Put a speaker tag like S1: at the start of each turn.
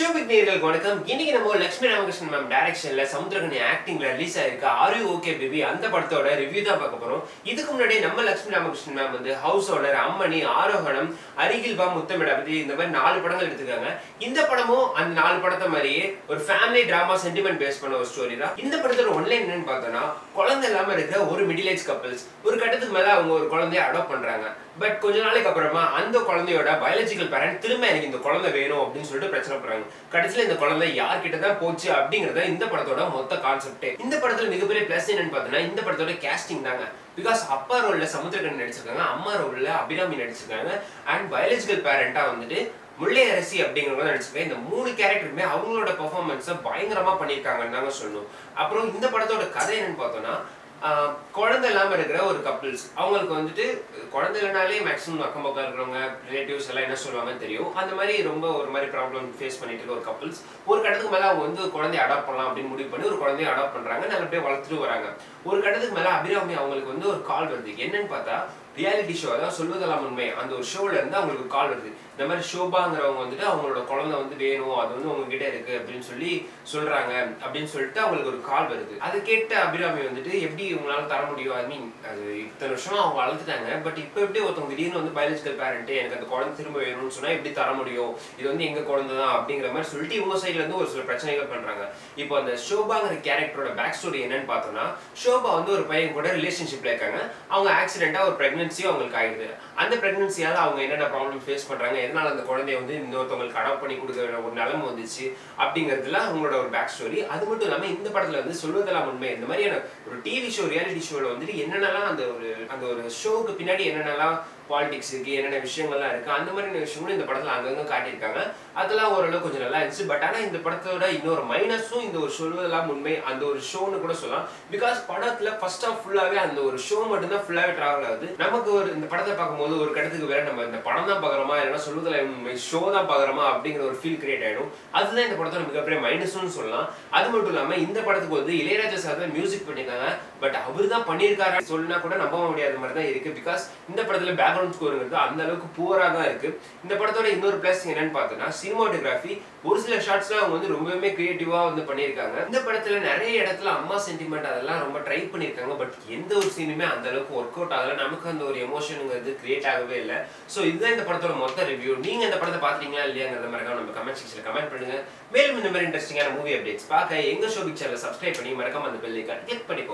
S1: ஷோபிக் நேர்களுக்கு வணக்கம் இன்னைக்கு நம்ம லட்சுமி ராமகிருஷ்ணன் மேம் டைரக்ஷன்ல சமுத்திரகனி ஆக்டிங்ல ரிலீஸ் ஆயிருக்க ஆர் யூ ஓகே பேபி அந்த படத்தோட ரிவ்யூ தான் பார்க்க போறோம் இதுக்கு முன்னாடி நம்ம லட்சுமி ராமகிருஷ்ணன் மேம் வந்து ஹவுஸ் ஓனர் அம்மணி ஆரோகணம் அருகில் பா முத்தமிட பத்தி இந்த மாதிரி நாலு படங்கள் எடுத்துக்காங்க இந்த படமும் அந்த நாலு படத்தை மாதிரியே ஒரு ஃபேமிலி டிராமா சென்டிமெண்ட் பேஸ் பண்ண ஒரு ஸ்டோரி தான் இந்த படத்தோட ஒன்லைன் என்னன்னு பார்த்தோம்னா குழந்தை இல்லாம இருக்கிற ஒரு மிடில் ஏஜ் கப்பல்ஸ் ஒரு கட்டத்துக்கு மேல அவங்க ஒரு குழந்தைய அடாப்ட் பண்றாங்க பட் கொஞ்ச நாளைக்கு அப்புறமா அந்த குழந்தையோட பயாலஜிக்கல் பேரண்ட் திரும்ப எனக்கு இந்த குழந்தை வேணும் அப்படின்னு சொல்லிட்டு பிரச்சனை பண்றாங்க கடைசியில இந்த குழந்தை யார்கிட்ட தான் போச்சு அப்படிங்கறத இந்த படத்தோட மொத்த கான்செப்டே இந்த படத்துல மிகப்பெரிய பிளஸ் என்னன்னு பார்த்தோம்னா இந்த படத்தோட கேஸ்டிங் தாங்க பிகாஸ் அப்பா ரோல்ல சமுத்திரகன் நடிச்சிருக்காங்க அம்மா ரோல்ல அபிராமி நடிச்சிருக்காங்க அண்ட் பயாலஜிக்கல் பேரண்டா வந்துட்டு முல்லை அரசி அப்படிங்கிறவங்க நடிச்சிருக்காங்க இந்த மூணு கேரக்டருமே அவங்களோட பெர்ஃபார்மன்ஸை பயங்கரமா பண்ணியிருக்காங்கன்னு தாங்க சொல்லணும் அப்புறம் இந்த படத்தோட கதை என்னன்னு பார்த்தோம்னா ஆஹ் குழந்தை இல்லாம இருக்கிற ஒரு கப்பிள்ஸ் அவங்களுக்கு வந்துட்டு குழந்தை இல்லைனாலே மேக்ஸிமம் அக்கம் பக்கம் இருக்கிறவங்க ரிலேட்டிவ்ஸ் எல்லாம் என்ன சொல்லுவாங்கன்னு தெரியும் அந்த மாதிரி ரொம்ப ஒரு மாதிரி ப்ராப்ளம் ஃபேஸ் பண்ணிட்டு இருக்க ஒரு கப்பிள்ஸ் ஒரு கட்டத்துக்கு மேல அவங்க வந்து குழந்தைய அடாப்ட் பண்ணலாம் அப்படின்னு முடிவு பண்ணி ஒரு குழந்தைய அடாப்ட் பண்றாங்க நல்லபடியா வளர்த்துட்டு வராங்க ஒரு கட்டத்துக்கு மேல அபிராமி அவங்களுக்கு வந்து ஒரு கால் வருது என்னன்னு பார்த்தா ரியாலிட்டி ஷோ அதாவது சொல்வதெல்லாம் உண்மை அந்த ஒரு ஷோல இருந்து அவங்களுக்கு கால் வருது இந்த மாதிரி ஷோபாங்கிறவங்க வந்துட்டு அவங்களோட குழந்தை வந்து வேணும் அது வந்து உங்ககிட்ட இருக்கு அப்படின்னு சொல்லி சொல்றாங்க அப்படின்னு சொல்லிட்டு அவங்களுக்கு ஒரு கால் வருது அதை கேட்ட அபிராமி வந்துட்டு எப்படி உங்களால தர முடியும் ஐ மீன் அது இத்தனை வருஷமா அவங்க வளர்த்துட்டாங்க பட் இப்போ எப்படி ஒருத்தவங்க திடீர்னு வந்து பயாலஜிக்கல் பேரண்ட் எனக்கு அந்த குழந்தை திரும்ப வேணும்னு சொன்னா எப்படி தர முடியும் இது வந்து எங்க குழந்தை தான் அப்படிங்கிற மாதிரி சொல்லிட்டு இவங்க சைட்ல இருந்து ஒரு சில பிரச்சனைகள் பண்றாங்க இப்போ அந்த ஷோபாங்கிற கேரக்டரோட பேக் ஸ்டோரி என்னன்னு பார்த்தோம்னா ஷோபா வந்து ஒரு பையன் கூட ரிலேஷன்ஷிப்ல இருக்காங்க அவங்க ஆக்சிடென்ட்டா ஒரு பிரெக்னன்சியும் அவங்களுக்கு ஆயிடுது அந்த பிரெக்னன்சியால அவங்க என்னென்ன ப்ராப்ளம் ஃபேஸ் பண்றாங்க எதனால அந்த குழந்தைய வந்து இன்னொருத்தவங்களுக்கு அடாப்ட் பண்ணி கொடுக்குற ஒரு நிலைமை வந்துச்சு அப்படிங்கிறதுல அவங்களோட ஒரு பேக் ஸ்டோரி அது மட்டும் இல்லாம இந்த படத்துல வந்து சொல்வதெல்லாம் உண்மை இந்த மாதிரியான ஒரு டிவி ஷோ ரியாலிட்டி ஷோல வந்துட்டு என்னென்னலாம் அந்த ஒரு அந்த ஒரு ஷோவுக்கு பின்னாடி என்னென்னலாம் பாலிடிக்ஸ் இருக்கு என்னென்ன விஷயங்கள்லாம் இருக்கு அந்த மாதிரியான விஷயங்களும் இந்த படத்துல அங்கங்க காட்டியிருக்காங்க அதெல்லாம் ஓரளவு கொஞ்சம் நல்லா இருந்துச்சு பட் ஆனா இந்த படத்தோட இன்னொரு மைனஸும் இந்த ஒரு சொல்வதெல்லாம் உண்மை அந்த ஒரு ஷோன்னு கூட சொல்லலாம் பிகாஸ் படத்துல ஃபர்ஸ்ட் ஆஃப் ஃபுல்லாவே அந்த ஒரு ஷோ மட்டும் தான் ஃபுல்லாவே டிராவல் ஆகுது நமக்கு ஒரு இந்த படத்தை பார்க்கும்போது ஒரு கட்டத்துக்கு வேற நம்ம இந்த படம் தான் பாக்குறோமா இல்லைன்னா சொல்வதில் உண்மை ஷோ தான் பாக்குறோமா அப்படிங்கிற ஒரு ஃபீல் கிரியேட் ஆயிடும் அதுதான் இந்த படத்தோட மிகப்பெரிய மைனஸ்னு சொல்லலாம் அது மட்டும் இல்லாம இந்த படத்துக்கு வந்து இளையராஜா சார் தான் மியூசிக் பண்ணியிருக்காங்க பட் அவர் தான் பண்ணியிருக்காரு சொன்னா கூட நம்ப முடியாத மாதிரி தான் இருக்கு பிகாஸ் இந்த படத்துல பேக்ரவுண்ட் ஸ்கோருங்கிறது அந்த அளவுக்கு புவரா தான் இருக்கு இந்த படத்தோட இன்னொரு பிளஸ் என்னன்னு பார்த்தோம்னா சினிமாட்டோகிராஃபி ஒரு சில ஷார்ட்ஸ்லாம் அவங்க வந்து ரொம்பவுமே கிரியேட்டிவா வந்து பண்ணியிருக்காங்க இந்த படத்துல நிறைய இடத்துல அம்மா சென்டிமெண்ட் அதெல்லாம் ரொம்ப ட்ரை பண்ணியிருக்காங்க பட் எந்த ஒரு சீனுமே அந்த அளவுக்கு ஒர்க் அவுட் ஆகல நமக்கு அந்த ஒரு எமோஷனுங்கிறது கிரியேட் ஆகவே இல்லை ஸோ இதுதான் இந்த படத்தோட மொத்த ரிவ்யூ நீங்க இந்த படத்தை பாத்தீங்களா இல்லையாங்கிறத மறக்காம நம்ம கமெண்ட் செக்ஷன்ல கமெண்ட் பண்ணுங்க மேலும் இந்த மாதிரி இன்ட்ரெஸ்டிங்கான மூவி அப்டேட்ஸ் பார்க்க எங்க ஷோபிக் சேனல் சப்ஸ்கிரைப் பண்ணி மறக்காம அந்த பெல் ஐக்கான் கிளிக் பண்ணிக்கோ